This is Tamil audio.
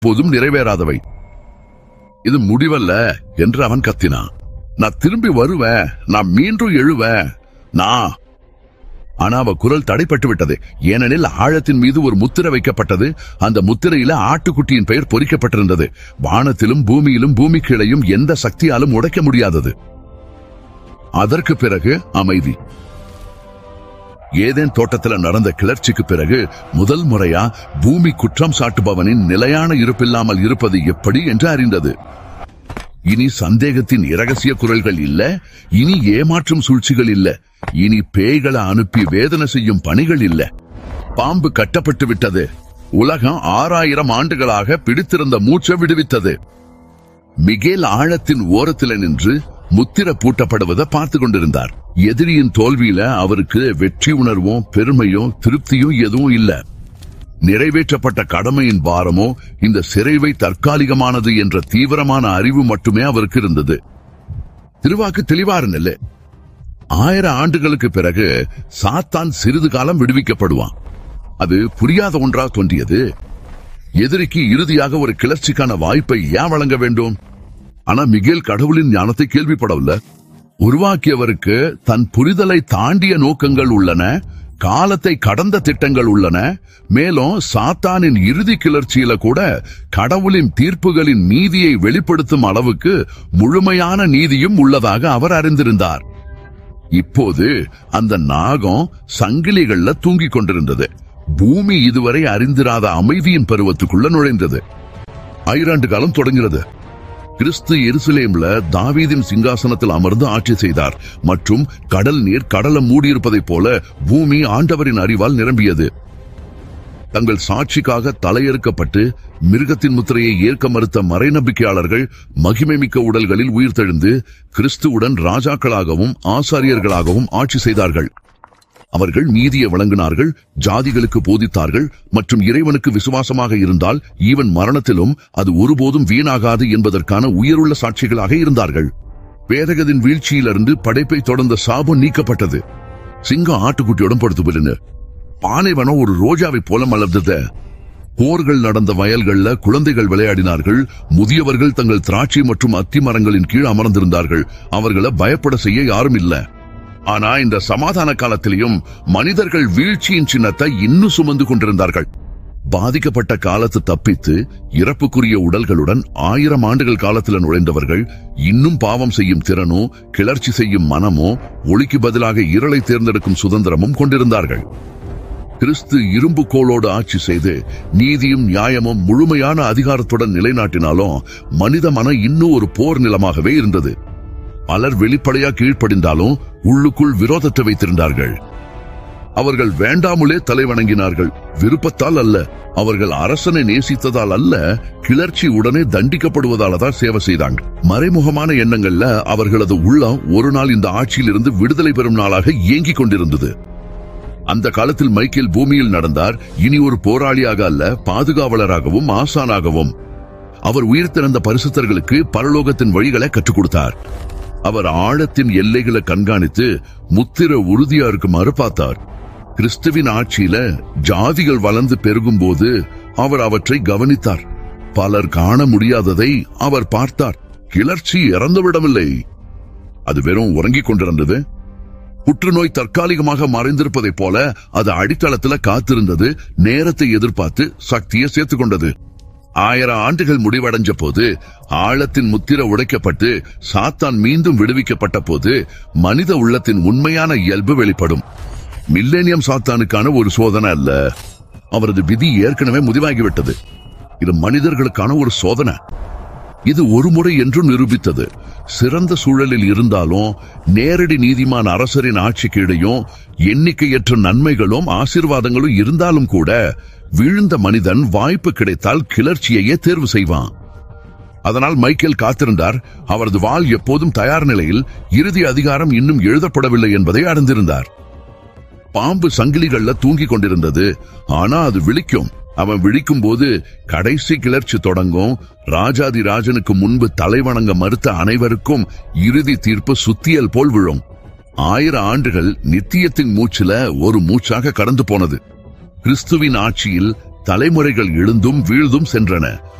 போதும் நிறைவேறாதவை இது முடிவல்ல என்று அவன் கத்தினான் நான் திரும்பி வருவேன் நான் மீண்டும் எழுவேன் நான் ஆனா அவ குரல் தடைப்பட்டு விட்டது ஏனெனில் ஆழத்தின் மீது ஒரு முத்திரை வைக்கப்பட்டது அந்த முத்திரையில ஆட்டுக்குட்டியின் பெயர் பொறிக்கப்பட்டிருந்தது வானத்திலும் பூமியிலும் பூமி கீழையும் எந்த சக்தியாலும் உடைக்க முடியாதது அதற்கு பிறகு அமைதி ஏதேன் தோட்டத்துல நடந்த கிளர்ச்சிக்கு பிறகு முதல் முறையா பூமி குற்றம் சாட்டுபவனின் நிலையான இருப்பில்லாமல் இருப்பது எப்படி என்று அறிந்தது இனி சந்தேகத்தின் இரகசிய குரல்கள் இல்ல இனி ஏமாற்றும் சூழ்ச்சிகள் இல்ல இனி பேய்களை அனுப்பி வேதனை செய்யும் பணிகள் இல்ல பாம்பு கட்டப்பட்டு விட்டது உலகம் ஆறாயிரம் ஆண்டுகளாக பிடித்திருந்த மூச்சை விடுவித்தது மிகேல் ஆழத்தின் ஓரத்தில் நின்று முத்திர பூட்டப்படுவதை பார்த்து கொண்டிருந்தார் எதிரியின் தோல்வியில அவருக்கு வெற்றி உணர்வும் பெருமையும் திருப்தியும் எதுவும் இல்ல நிறைவேற்றப்பட்ட கடமையின் பாரமோ இந்த சிறைவை தற்காலிகமானது என்ற தீவிரமான அறிவு மட்டுமே அவருக்கு இருந்தது திருவாக்கு தெளிவாருன்னு ஆயிரம் ஆண்டுகளுக்கு பிறகு சாத்தான் சிறிது காலம் விடுவிக்கப்படுவான் அது புரியாத ஒன்றா தோன்றியது எதிரிக்கு இறுதியாக ஒரு கிளர்ச்சிக்கான வாய்ப்பை ஏன் வழங்க வேண்டும் ஆனா மிகேல் கடவுளின் ஞானத்தை கேள்விப்படவில்லை உருவாக்கியவருக்கு தன் புரிதலை தாண்டிய நோக்கங்கள் உள்ளன காலத்தை கடந்த திட்டங்கள் உள்ளன மேலும் சாத்தானின் இறுதி கிளர்ச்சியில கூட கடவுளின் தீர்ப்புகளின் நீதியை வெளிப்படுத்தும் அளவுக்கு முழுமையான நீதியும் உள்ளதாக அவர் அறிந்திருந்தார் இப்போது அந்த நாகம் சங்கிலிகள்ல தூங்கிக் கொண்டிருந்தது பூமி இதுவரை அறிந்திராத அமைதியின் பருவத்துக்குள்ள நுழைந்தது ஐராண்டு காலம் தொடங்கிறது கிறிஸ்து எருசலேம்ல தாவீதின் சிங்காசனத்தில் அமர்ந்து ஆட்சி செய்தார் மற்றும் கடல் நீர் கடலை மூடியிருப்பதைப் போல பூமி ஆண்டவரின் அறிவால் நிரம்பியது தங்கள் சாட்சிக்காக தலையறுக்கப்பட்டு மிருகத்தின் முத்திரையை ஏற்க மறுத்த மறைநம்பிக்கையாளர்கள் மகிமைமிக்க உடல்களில் உயிர்த்தெழுந்து கிறிஸ்துவுடன் ராஜாக்களாகவும் ஆசாரியர்களாகவும் ஆட்சி செய்தார்கள் அவர்கள் நீதியை வழங்கினார்கள் ஜாதிகளுக்கு போதித்தார்கள் மற்றும் இறைவனுக்கு விசுவாசமாக இருந்தால் ஈவன் மரணத்திலும் அது ஒருபோதும் வீணாகாது என்பதற்கான உயிருள்ள சாட்சிகளாக இருந்தார்கள் பேரகத்தின் வீழ்ச்சியிலிருந்து படைப்பை தொடர்ந்த சாபம் நீக்கப்பட்டது சிங்கம் ஆட்டுக்குட்டியுடன் படுத்து போலின பானைவனம் ஒரு ரோஜாவை போல மலர்ந்தது போர்கள் நடந்த வயல்கள்ல குழந்தைகள் விளையாடினார்கள் முதியவர்கள் தங்கள் திராட்சை மற்றும் அத்தி மரங்களின் கீழ் அமர்ந்திருந்தார்கள் அவர்களை பயப்பட செய்ய யாரும் இல்ல ஆனா இந்த சமாதான காலத்திலையும் மனிதர்கள் வீழ்ச்சியின் சின்னத்தை இன்னும் சுமந்து கொண்டிருந்தார்கள் பாதிக்கப்பட்ட காலத்து தப்பித்து இறப்புக்குரிய உடல்களுடன் ஆயிரம் ஆண்டுகள் காலத்தில் நுழைந்தவர்கள் இன்னும் பாவம் செய்யும் திறனோ கிளர்ச்சி செய்யும் மனமோ ஒளிக்கு பதிலாக இருளை தேர்ந்தெடுக்கும் சுதந்திரமும் கொண்டிருந்தார்கள் கிறிஸ்து இரும்பு கோளோடு ஆட்சி செய்து நீதியும் நியாயமும் முழுமையான அதிகாரத்துடன் நிலைநாட்டினாலும் மனித மனம் இன்னும் ஒரு போர் நிலமாகவே இருந்தது பலர் வெளிப்படையா கீழ்ப்படிந்தாலும் உள்ளுக்குள் விரோதத்தை வைத்திருந்தார்கள் அவர்கள் வேண்டாமலே தலை வணங்கினார்கள் விருப்பத்தால் அல்ல அவர்கள் அரசனை நேசித்ததால் அல்ல கிளர்ச்சி உடனே தண்டிக்கப்படுவதால தான் சேவை செய்தாங்க மறைமுகமான எண்ணங்கள்ல அவர்களது உள்ளம் ஒரு நாள் இந்த ஆட்சியிலிருந்து விடுதலை பெறும் நாளாக இயங்கிக் கொண்டிருந்தது அந்த காலத்தில் மைக்கேல் பூமியில் நடந்தார் இனி ஒரு போராளியாக அல்ல பாதுகாவலராகவும் ஆசானாகவும் அவர் உயிர்த்திறந்த பரிசுத்தர்களுக்கு பரலோகத்தின் வழிகளை கற்றுக் கொடுத்தார் அவர் ஆழத்தின் எல்லைகளை கண்காணித்து முத்திர உறுதியா இருக்குமாறு பார்த்தார் கிறிஸ்துவின் ஆட்சியில ஜாதிகள் வளர்ந்து பெருகும் போது அவர் அவற்றை கவனித்தார் பலர் காண முடியாததை அவர் பார்த்தார் கிளர்ச்சி இறந்துவிடவில்லை அது வெறும் உறங்கிக் கொண்டிருந்தது புற்றுநோய் தற்காலிகமாக மறைந்திருப்பதைப் போல அது அடித்தளத்துல காத்திருந்தது நேரத்தை எதிர்பார்த்து சக்தியை சேர்த்துக் கொண்டது ஆயிரம் ஆண்டுகள் முடிவடைஞ்ச போது ஆழத்தின் முத்திர உடைக்கப்பட்டு சாத்தான் மீண்டும் விடுவிக்கப்பட்ட போது மனித உள்ளத்தின் உண்மையான இயல்பு வெளிப்படும் மில்லேனியம் சாத்தானுக்கான ஒரு சோதனை அல்ல அவரது விதி ஏற்கனவே முடிவாகிவிட்டது இது மனிதர்களுக்கான ஒரு சோதனை இது ஒரு முறை என்றும் நிரூபித்தது சிறந்த சூழலில் இருந்தாலும் நேரடி நீதிமான் அரசரின் ஆட்சிக்கு இடையும் எண்ணிக்கையற்ற நன்மைகளும் ஆசீர்வாதங்களும் இருந்தாலும் கூட வீழ்ந்த மனிதன் வாய்ப்பு கிடைத்தால் கிளர்ச்சியையே தேர்வு செய்வான் அதனால் மைக்கேல் காத்திருந்தார் அவரது வாள் எப்போதும் தயார் நிலையில் இறுதி அதிகாரம் இன்னும் எழுதப்படவில்லை என்பதை அறிந்திருந்தார் பாம்பு சங்கிலிகள்ல தூங்கிக் கொண்டிருந்தது ஆனா அது விழிக்கும் அவன் விழிக்கும் போது கடைசி கிளர்ச்சி தொடங்கும் ராஜாதி ராஜனுக்கு முன்பு தலைவணங்க மறுத்த அனைவருக்கும் இறுதி தீர்ப்பு சுத்தியல் போல் விழும் ஆயிரம் ஆண்டுகள் நித்தியத்தின் மூச்சுல ஒரு மூச்சாக கடந்து போனது கிறிஸ்துவின் ஆட்சியில் தலைமுறைகள் எழுந்தும் வீழ்ந்தும் சென்றன